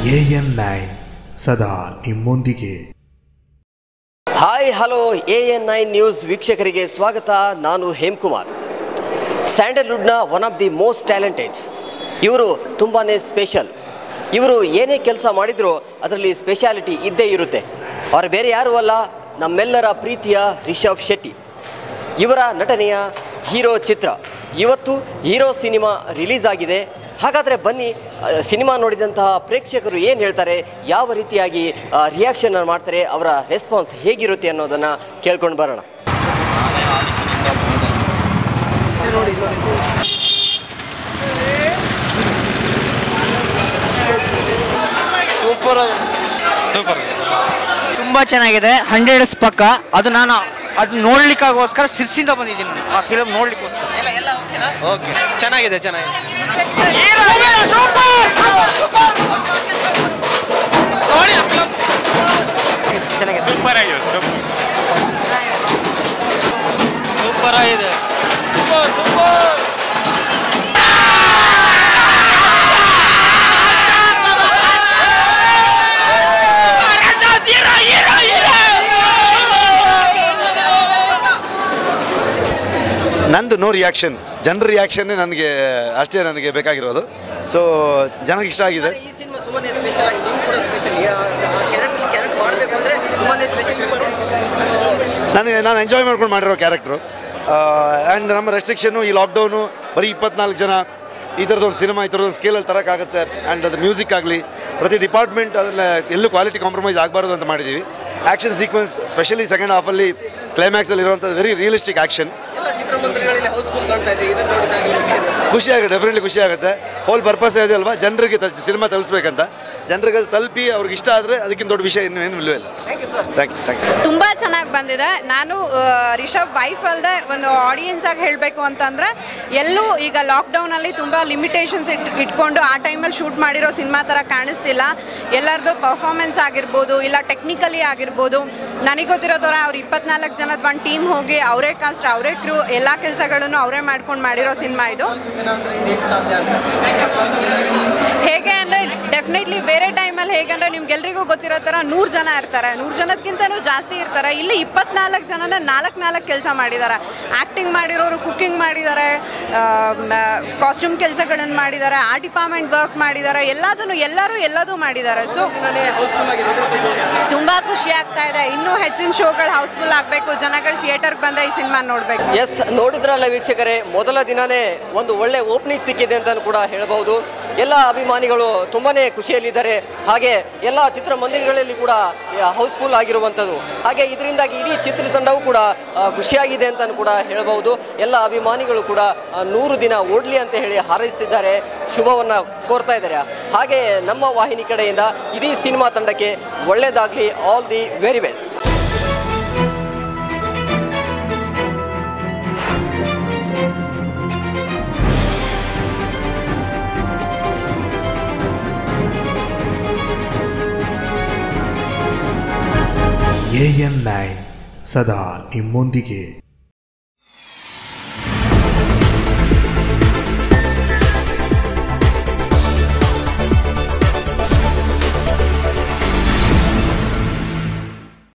A N nine ಸದಾ ನಿಮ್ಮೊಂದಿಗೆ hi hello A N nine news ವೀಕ್ಷಕರಿಗೆ ಸ್ವಾಗತ ನಾನು ಹೇಮ್ಕುಮಾರ್ ಸ್ಯಾಂಡಲ್ವುಡ್ನ one of the most talented ಇವರು ತುಂಬಾ ಸ್ಪೆಷಲ್ ಇವರು ಏನೇ ಕೆಲಸ ಮಾಡಿದರೂ ಅದರಲ್ಲಿ ಸ್ಪೆಷಾಲಿಟಿ ಇದ್ದೇ ಇರುತ್ತೆ ಅವರು ಬೇರೆ ಯಾರೂ ಅಲ್ಲ ನಮ್ಮೆಲ್ಲರ ಪ್ರೀತಿಯ ರಿಷಬ್ ಶೆಟ್ಟಿ ಇವರ ನಟನೆಯ ಹೀರೋ ಚಿತ್ರ ಇವತ್ತು ಹೀರೋ ಸಿನಿಮಾ ರಿಲೀಸ್ ಆಗಿದೆ ಹಾಗಾದರೆ ಬನ್ನಿ ಆ, ಸಿನಿಮಾ ನೋಡಿದಂತಹ ಪ್ರೇಕ್ಷಕರು ಏನು ಹೇಳ್ತಾರೆ ಯಾವ ರೀತಿಯಾಗಿ ರಿಯಾಕ್ಷನ್ ಮಾಡ್ತಾರೆ ಅವರ ರೆಸ್ಪಾನ್ಸ್ ಹೇಗಿರುತ್ತೆ ಅನ್ನೋದನ್ನು ಕೇಳ್ಕೊಂಡು ಬರೋಣ ಸೂಪರ್ ತುಂಬ ಚೆನ್ನಾಗಿದೆ ಹಂಡ್ರೆಡ್ಸ್ ಪಕ್ಕ ಅದು ನಾನು ಅದು ನೋಡ್ಲಿಕ್ಕಾಗೋಸ್ಕರ ಸಿರ್ಸಿಂದ ಬಂದಿದ್ದೀನಿ ಆ ಫಿಲಮ್ ನೋಡ್ಲಿಕ್ಕೋಸ್ಕರ ಓಕೆ ಚೆನ್ನಾಗಿದೆ ಚೆನ್ನಾಗಿದೆ ಚೆನ್ನಾಗಿದೆ ಸೂಪರ್ ಆಗಿದೆ ಸೂಪರ್ ಸೂಪರ್ ಆಗಿದೆ ನಂದು ನೋ ರಿಯಾಕ್ಷನ್ ಜನರ ರಿಯಾಕ್ಷನ್ನೇ ನನಗೆ ಅಷ್ಟೇ ನನಗೆ ಬೇಕಾಗಿರೋದು ಸೊ ಜನಕ್ಕೆ ಇಷ್ಟ ಆಗಿದೆ ಈ ಸಿನಿಮಾ ತುಂಬಾ ಸ್ಪೆಷಲ್ ಆಗಿ ನೀವು ಕೂಡ ಸ್ಪೆಷಲ್ ಕ್ಯಾರೆಕ್ಟರ್ ಕ್ಯಾರೆಕ್ಟ್ ಮಾಡಬೇಕು ಅಂದರೆ ತುಂಬಾ ಸ್ಪೆಷಲ್ ನನಗೆ ನಾನು ಎಂಜಾಯ್ ಮಾಡ್ಕೊಂಡು ಮಾಡಿರೋ ಕ್ಯಾರೆಕ್ಟ್ರು ಆ್ಯಂಡ್ ನಮ್ಮ ರೆಸ್ಟ್ರಿಕ್ಷನ್ನು ಈ ಲಾಕ್ಡೌನು ಬರೀ ಇಪ್ಪತ್ನಾಲ್ಕು ಜನ ಈ ಥರದೊಂದು ಸಿನಿಮಾ ಈ ಥರದೊಂದು ಸ್ಕೇಲಲ್ಲಿ ತರೋಕ್ಕಾಗುತ್ತೆ ಆ್ಯಂಡ್ ಅದು ಮ್ಯೂಸಿಕ್ ಆಗಲಿ ಪ್ರತಿ ಡಿಪಾರ್ಟ್ಮೆಂಟ್ ಅದನ್ನ ಎಲ್ಲೂ ಕ್ವಾಲಿಟಿ ಕಾಂಪ್ರಮೈಸ್ ಆಗಬಾರ್ದು ಅಂತ ಮಾಡಿದ್ದೀವಿ ಆ್ಯಕ್ಷನ್ ಸೀಕ್ವೆನ್ಸ್ ಸ್ಪೆಷಲಿ ಸೆಕೆಂಡ್ ಹಾಫಲ್ಲಿ ಕ್ಲೈಮ್ಯಾಕ್ಸಲ್ಲಿ ಇರುವಂಥದ್ದು ವೆರಿ ರಿಯಲಿಸ್ಟಿಕ್ ಆ್ಯಕ್ಷನ್ ಎಲ್ಲ ಚಿತ್ರಮಂದಿರಗಳಲ್ಲಿ ಹೌಸ್ಫುಲ್ ಕಾಣ್ತಾ ಇದೆ ಇದನ್ನು ನೋಡಿದಾಗ ಖುಷಿ ಆಗುತ್ತೆ ಡೆಫಿನೆಟ್ಲಿ ಖುಷಿ ಆಗುತ್ತೆ ಹೋಲ್ ಪರ್ಪಸ್ ಇದೆ ಅಲ್ವಾ ಜನರಿಗೆ ಸಿನಿಮಾ ತಲುಪಿಸ್ಬೇಕಂತ ಜನರಿಗೆ ಅದು ತಲುಪಿ ಅವ್ರಿಗೆ ಇಷ್ಟ ಆದರೆ ಅದಕ್ಕಿಂತ ದೊಡ್ಡ ವಿಷಯ ಇನ್ನೂ ಏನು ಇಲ್ಲವೇ ಇಲ್ಲ thank you sir thank you thanks ತುಂಬ ಚೆನ್ನಾಗಿ ಬಂದಿದೆ ನಾನು ಆ, ರಿಷಬ್ ವೈಫ್ ಅಲ್ಲದೆ ಒಂದು ಆಡಿಯನ್ಸ್ ಆಗಿ ಹೇಳಬೇಕು ಅಂತಂದರೆ ಎಲ್ಲೂ ಈಗ ಲಾಕ್ಡೌನಲ್ಲಿ ತುಂಬ ಲಿಮಿಟೇಷನ್ಸ್ ಇಟ್ ಇಟ್ಕೊಂಡು ಆ ಟೈಮಲ್ಲಿ ಶೂಟ್ ಮಾಡಿರೋ ಸಿನಿಮಾ ಥರ ಕಾಣಿಸ್ತಿಲ್ಲ ಎಲ್ಲರದು ಪರ್ಫಾರ್ಮೆನ್ಸ್ ಆಗಿರ್ಬೋದು ಇಲ್ಲ ಟೆಕ್ನಿಕಲಿ ಆಗಿರ್ಬೋದು ನನಗೆ ಗೊತ್ತಿರೋ ಥರ ಅವ್ರು ಇಪ್ಪತ್ನಾಲ್ಕು ಜನದ ಒಂದು ಟೀಮ್ ಹೋಗಿ ಅವರೇ ಕಾಸ್ಟ್ ಅವರೇ ಕ್ರೂ ಎಲ್ಲ ಕೆಲಸಗಳನ್ನು ಅವರೇ ಮಾಡ್ಕೊಂಡು ಮಾಡಿರೋ ಸಿನಿಮಾ ಇದು ಜನ ಅಂದರೆ ಇದು ಹೇಗೆ ಸಾಧ್ಯ ಅಂತ ಹೇಗೆ ಅಂದರೆ ಡೆಫಿನೆಟ್ಲಿ ಬೇರೆ ಟೈಮಲ್ಲಿ ಹೇಗಂದ್ರೆ ನಿಮ್ಗೆಲ್ರಿಗೂ ಗೊತ್ತಿರೋ ಥರ ನೂರು ಜನ ಇರ್ತಾರೆ ನೂರು ಜನಕ್ಕಿಂತನೂ ಜಾಸ್ತಿ ಇರ್ತಾರೆ ಇಲ್ಲಿ ಇಪ್ಪತ್ನಾಲ್ಕು ಜನನ ನಾಲ್ಕು ನಾಲ್ಕು ಕೆಲಸ ಮಾಡಿದ್ದಾರೆ ಆ್ಯಕ್ಟಿಂಗ್ ಮಾಡಿರೋರು ಕುಕ್ಕಿಂಗ್ ಮಾಡಿದ್ದಾರೆ ಕಾಸ್ಟ್ಯೂಮ್ ಕೆಲಸಗಳನ್ನು ಮಾಡಿದ್ದಾರೆ ಆ ಡಿಪಾರ್ಟ್ಮೆಂಟ್ ವರ್ಕ್ ಮಾಡಿದ್ದಾರೆ ಎಲ್ಲದನ್ನು ಎಲ್ಲರೂ ಎಲ್ಲದೂ ಮಾಡಿದ್ದಾರೆ ಸೊ ಹೌಸ್ಫುಲ್ ಆಗಿದೆ ಇದ್ರ ಬಗ್ಗೆ ತುಂಬ ಖುಷಿ ಆಗ್ತಾ ಇದೆ ಇನ್ನೂ ಹೆಚ್ಚಿನ ಶೋಗಳು ಹೌಸ್ಫುಲ್ ಆಗಬೇಕು ಜನಗಳು ಥಿಯೇಟರ್ಗೆ ಬಂದ ಈ ಸಿನಿಮಾ ನೋಡಬೇಕು ಎಸ್ ನೋಡಿದ್ರಲ್ಲ ವೀಕ್ಷಕರೇ ಮೊದಲ ದಿನನೇ ಒಂದು ಒಳ್ಳೆ ಓಪನಿಂಗ್ ಸಿಕ್ಕಿದೆ ಅಂತ ಕೂಡ ಹೇಳಬಹುದು ಎಲ್ಲ ಅಭಿಮಾನಿಗಳು ತುಂಬಾನೇ ಖುಷಿಯಲ್ಲಿದ್ದಾರೆ ಹಾಗೆ ಎಲ್ಲ ಚಿತ್ರಮಂದಿರಗಳಲ್ಲಿ ಕೂಡ ಹೌಸ್ಫುಲ್ ಆಗಿರುವಂಥದ್ದು ಹಾಗೆ ಇದರಿಂದಾಗಿ ಇಡೀ ಚಿತ್ರತಂಡವು ಕೂಡ ಆ, ಖುಷಿಯಾಗಿದೆ ಅಂತ ಕೂಡ ಹೇಳಬಹುದು ಎಲ್ಲ ಅಭಿಮಾನಿಗಳು ಕೂಡ ಆ, ನೂರು ದಿನ ಓಡಲಿ ಅಂತ ಹೇಳಿ ಹಾರೈಸ್ತಿದ್ದಾರೆ ಶುಭವನ್ನ ಕೋರ್ತಾ ಇದ್ದಾರೆ ಹಾಗೆ ನಮ್ಮ ವಾಹಿನಿ ಕಡೆಯಿಂದ ಇಡೀ ಸಿನಿಮಾ ತಂಡಕ್ಕೆ ಒಳ್ಳೆಯದಾಗಲಿ all the very best A N nine ಸದಾ ನಿಮ್ಮೊಂದಿಗೆ